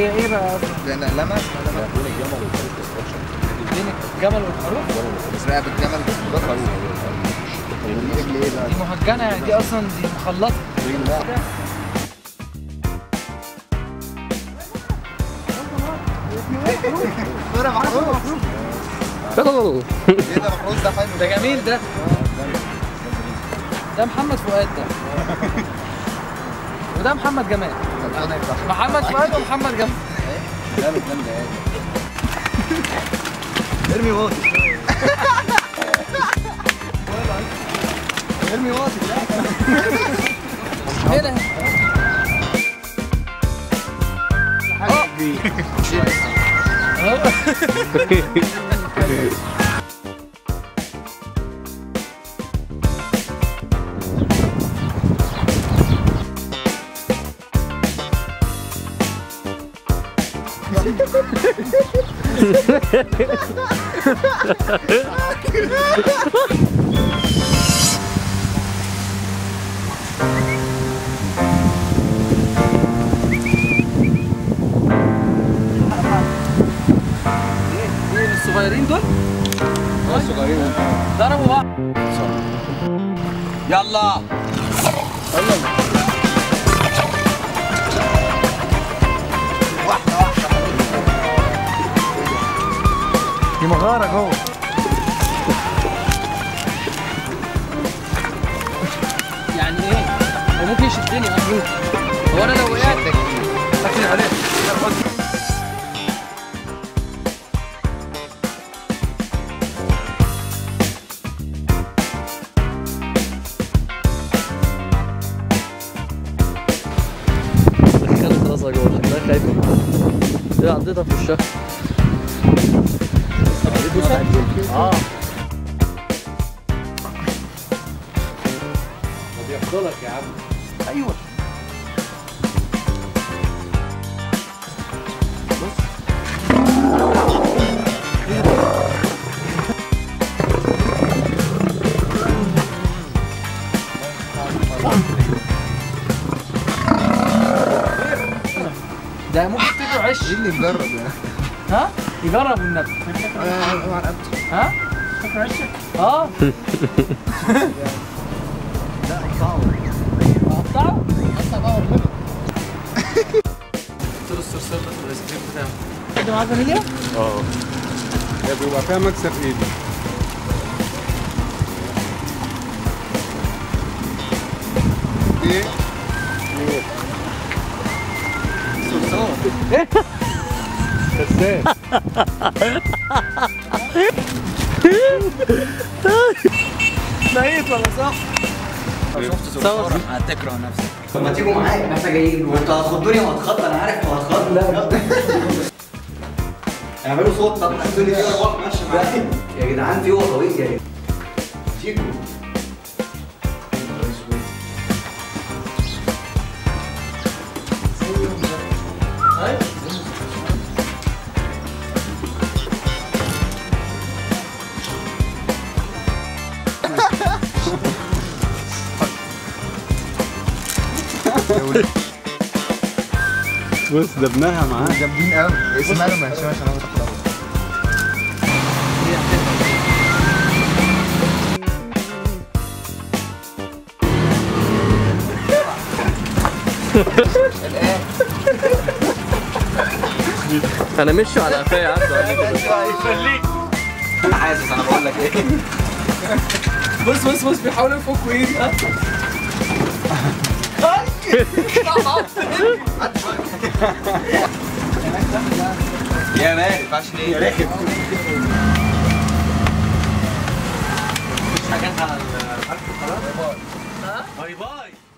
هي ايه بقى اصلا؟ ده نقلمه اسمها بين الجمل والخروف كونستراكشن بين الجمل والخروف اسمها بالجمل ده خروف رجل ايه بقى؟ دي مهجنه يعني دي اصلا دي مخلطه ده محروس ايه ده محروس ده حلو ده جميل ده ده محمد فؤاد ده وده محمد جمال محمد فؤاد ومحمد جمال جامد جامد ارمي واطي ارمي واطي هنا ايه الصغيرين دول صغيرين ضربوا بعض يلا واحدة واحدة دي مغاره جوه يعني ايه؟ هو ممكن يشدني اه هو انا لو وقعت اكل عليه دخلت راسها جوه شكلها خايفة ايه عضتها في وشها اه وبيفضلك يا عم ايوه ده ممكن تجيب عش ايه اللي نجرب يعني ها يجرب النبي اوعى رقبتي ها فاكر عشك اه لا قطعه قطعه قطع بقى ورمله قلت له الصرصار ده في الايس كريم بتاعه انت معاك فانيليا؟ اه هي بيبقى فيها مكسب ايدي ايه؟ كساب ميت ولا صح؟ شفت صورة هتكره نفسك ما تيجوا معايا احنا جايين وانتوا هتخضوني وهتخض انا عارف وهتخض لا اعملوا صوت طب خدوني كده ارواح ماشي معايا يا جدعان في هو طويل يا جدعان تيجوا بص ده ابنها معاه جامدين قوي اسمها له ماشي عشان انا بتخضر انا مشي على قفايا عنده انا حاسس انا بقول لك ايه بص بص بص بيحاولوا يفكوا ايدي ها يا مان ما ينفعش ليه يا راكب حاجات على الحرف خلاص باي باي